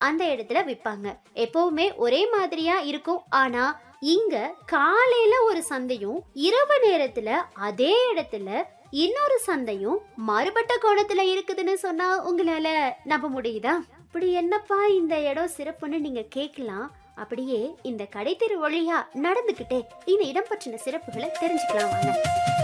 அந்த இடத்துல விற்பாங்க எப்பவுமே ஒரே மாதிரியா இருக்கும் ஆனா இங்க காலையில ஒரு சந்தையும் இரவு நேரத்துல அதே இடத்துல இன்னொரு சந்தையும் மாறுபட்ட கோணத்துல இருக்குதுன்னு சொன்னா உங்களால நம்ப முடியுதா இப்படி என்னப்பா இந்த இடம் சிறப்புன்னு நீங்க கேட்கலாம் அப்படியே இந்த கடைத்தெரு வழியா நடந்துகிட்டே இந்த இடம் பற்றின சிறப்புகளை தெரிஞ்சுக்கலாம் வாங்க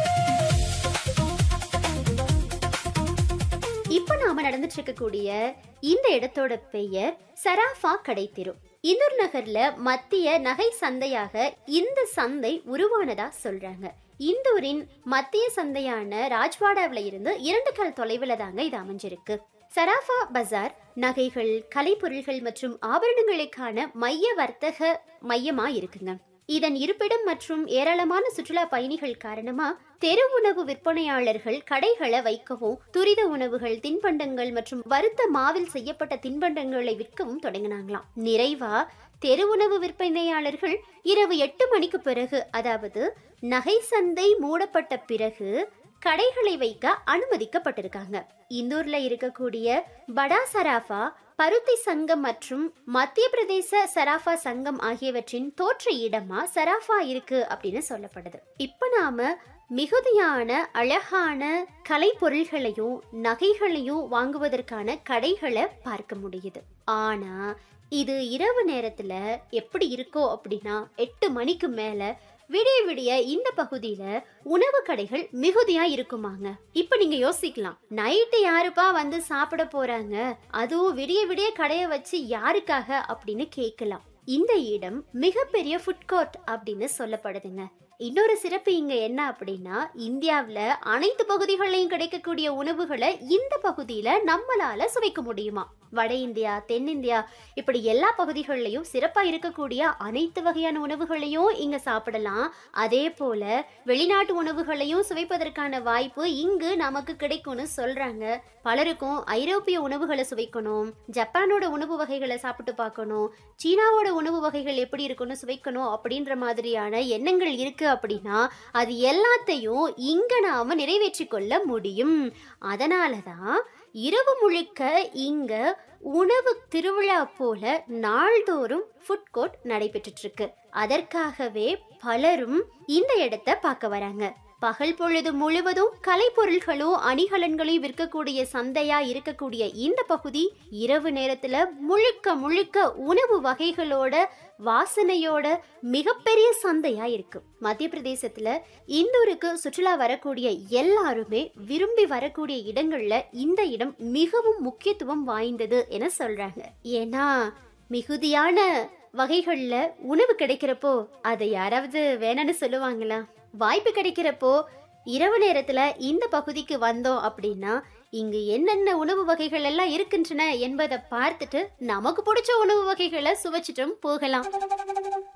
இப்ப நாம நடந்துட்டு இருக்கக்கூடிய இந்த இடத்தோட பெயர் சராஃபா கடைத்தெரு இந்தூர் நகர்ல மத்திய நகை சந்தையாக இந்த சந்தை உருவானதா சொல்றாங்க இந்தூரின் மத்திய சந்தையான ராஜ்வாடாவில் இருந்து இரண்டு கல் தொலைவில் தாங்க இது அமைஞ்சிருக்கு சராஃபா பஜார் நகைகள் கலைப்பொருள்கள் மற்றும் ஆபரணங்களுக்கான மைய வர்த்தக மையமா இருக்குங்க இதன் இருப்பிடம் மற்றும் ஏராளமான சுற்றுலா பயணிகள் காரணமா தெரு உணவு விற்பனையாளர்கள் கடைகளை வைக்கவும் துரித உணவுகள் தின்பண்டங்கள் மற்றும் வறுத்த மாவில் செய்யப்பட்ட தின்பண்டங்களை விற்கவும் தொடங்கினாங்களாம் நிறைவா தெரு உணவு விற்பனையாளர்கள் இரவு எட்டு மணிக்கு பிறகு அதாவது நகை சந்தை மூடப்பட்ட பிறகு கடைகளை வைக்க அனுமதிக்கப்பட்டிருக்காங்க இந்தூர்ல இருக்கக்கூடிய படா சராஃபா பருத்தி சங்கம் மற்றும் மத்திய பிரதேச சராஃபா சங்கம் ஆகியவற்றின் தோற்ற இடமா சராஃபா இருக்கு அப்படின்னு சொல்லப்படுது இப்ப நாம மிகுதியான அழகான கலைப்பொருள்களையும் நகைகளையும் வாங்குவதற்கான கடைகளை பார்க்க முடியுது ஆனா இது இரவு நேரத்துல எப்படி இருக்கோ அப்படின்னா எட்டு மணிக்கு மேல விடிய விடிய இந்த பகுதியில உணவு கடைகள் மிகுதியா இருக்குமாங்க இப்ப நீங்க யோசிக்கலாம் நைட்டு யாருப்பா வந்து சாப்பிட போறாங்க அதுவும் விடிய விடிய கடையை வச்சு யாருக்காக அப்படின்னு கேட்கலாம் இந்த இடம் மிகப்பெரிய ஃபுட் கோர்ட் அப்படின்னு சொல்லப்படுதுங்க இன்னொரு சிறப்பு இங்க என்ன அப்படின்னா இந்தியாவில் அனைத்து பகுதிகளையும் கிடைக்கக்கூடிய உணவுகளை இந்த பகுதியில நம்மளால சுவைக்க முடியுமா வட இந்தியா தென்னிந்தியா இப்படி எல்லா பகுதிகளிலையும் சிறப்பா இருக்கக்கூடிய அனைத்து வகையான உணவுகளையும் இங்க சாப்பிடலாம் அதே போல வெளிநாட்டு உணவுகளையும் சுவைப்பதற்கான வாய்ப்பு இங்கு நமக்கு கிடைக்கும்னு சொல்றாங்க பலருக்கும் ஐரோப்பிய உணவுகளை சுவைக்கணும் ஜப்பானோட உணவு வகைகளை சாப்பிட்டு பார்க்கணும் சீனாவோட உணவு வகைகள் எப்படி இருக்குன்னு சுவைக்கணும் அப்படின்ற மாதிரியான எண்ணங்கள் இருக்கு அப்படின்னா அது எல்லாத்தையும் இங்க நாம நிறைவேற்றி கொள்ள முடியும் அதனால தான் இரவு முழுக்க இங்க உணவு திருவிழா போல நாள்தோறும் ஃபுட் கோர்ட் நடைபெற்றுட்டு இருக்கு அதற்காகவே பலரும் இந்த இடத்தை பார்க்க வராங்க பகல் பொழுது முழுவதும் கலைப்பொருள்களும் அணிகலன்களையும் விற்கக்கூடிய சந்தையா இருக்கக்கூடிய இந்த பகுதி இரவு நேரத்துல முழுக்க முழுக்க உணவு வகைகளோட வாசனையோட மிகப்பெரிய சந்தையா இருக்கு மத்திய பிரதேசத்துல இந்தூருக்கு சுற்றுலா வரக்கூடிய எல்லாருமே விரும்பி வரக்கூடிய இடங்கள்ல இந்த இடம் மிகவும் முக்கியத்துவம் வாய்ந்தது என சொல்றாங்க ஏன்னா மிகுதியான வகைகள்ல உணவு கிடைக்கிறப்போ அதை யாராவது வேணான்னு சொல்லுவாங்களா வாய்ப்பு கிடைக்கிறப்போ இரவு நேரத்துல இந்த பகுதிக்கு வந்தோம் அப்படின்னா இங்கு என்னென்ன உணவு வகைகள் எல்லாம் இருக்கின்றன என்பதை பார்த்துட்டு நமக்கு பிடிச்ச உணவு வகைகளை சுவைச்சிட்டும் போகலாம்